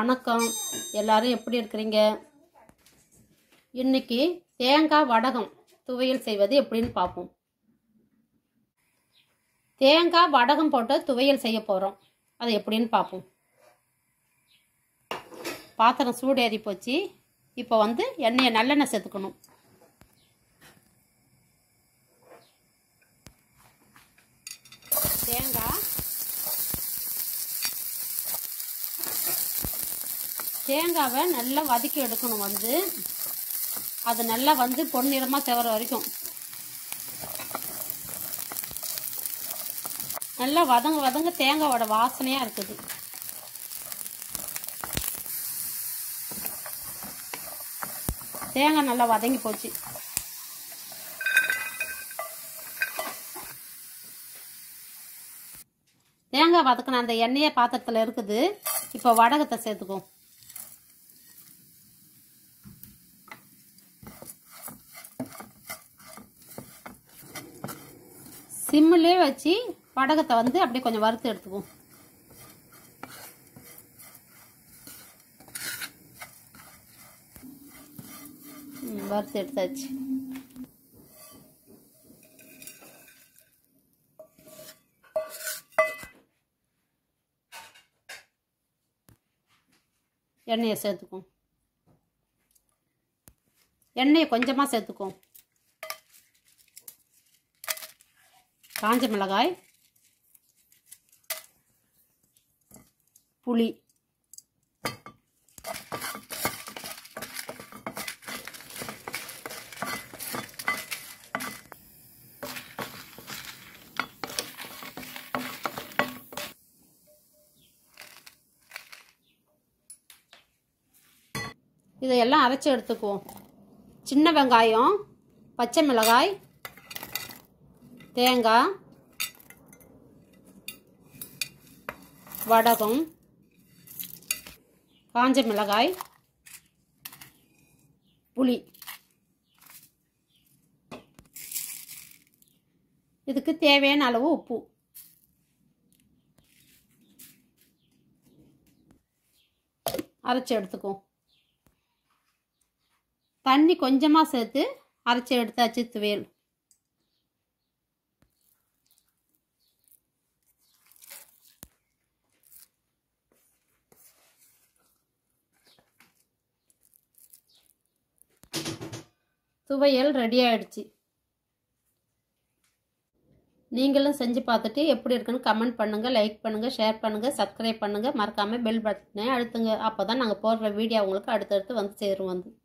வணக்கம் எல்லாரும் எப்படி இருக்கிறீங்க இன்னைக்கு தேங்காய் வடகம் துவையல் செய்வது எப்படின்னு பார்ப்போம் தேங்காய் வடகம் போட்டு துவையல் செய்ய போகிறோம் அது எப்படின்னு பார்ப்போம் பாத்திரம் சூடேறி போச்சு இப்போ வந்து எண்ணெயை நல்லெண்ணெய் சேர்த்துக்கணும் தேங்காய் தேங்காவை நல்லா வதக்கி எடுக்கணும் வந்து அது நல்லா வந்து பொன்னிறமாக செவர வரைக்கும் நல்லா வதங்க வதங்க தேங்காவோட வாசனையாக இருக்குது தேங்காய் நல்லா வதங்கி போச்சு தேங்காய் வதக்கின அந்த எண்ணெயே பாத்திரத்தில் இருக்குது இப்போ வடகத்தை சேர்த்துக்கும் சிம்மிலே வச்சு வடகத்தை வந்து அப்படியே கொஞ்சம் வறுத்து எடுத்துக்குவோம் ம், வறுத்து எடுத்தாச்சு எண்ணெயை சேர்த்துக்கும் எண்ணெயை கொஞ்சமாக சேர்த்துக்கும் காஞ்ச மிளகாய் புளி இதையெல்லாம் அரைச்சி எடுத்துக்குவோம் சின்ன வெங்காயம் பச்சை மிளகாய் தேங்காய் வடகம் காஞ்ச மிளகாய் புளி இதுக்கு தேவையான அளவு உப்பு அரைச்சி எடுத்துக்குவோம் தண்ணி கொஞ்சமாக சேர்த்து அரைச்சி எடுத்தாச்சு துவையல் துவையல் ரெடி ஆயிடுச்சு நீங்களும் செஞ்சு பார்த்துட்டு எப்படி இருக்குன்னு கமெண்ட் பண்ணுங்கள் லைக் பண்ணுங்கள் ஷேர் பண்ணுங்கள் சப்ஸ்கிரைப் பண்ணுங்கள் மறக்காமல் பெல் பட்டனை அழுத்துங்க அப்போ தான் நாங்கள் போடுற வீடியோ உங்களுக்கு அடுத்தடுத்து வந்து சேரும் வந்து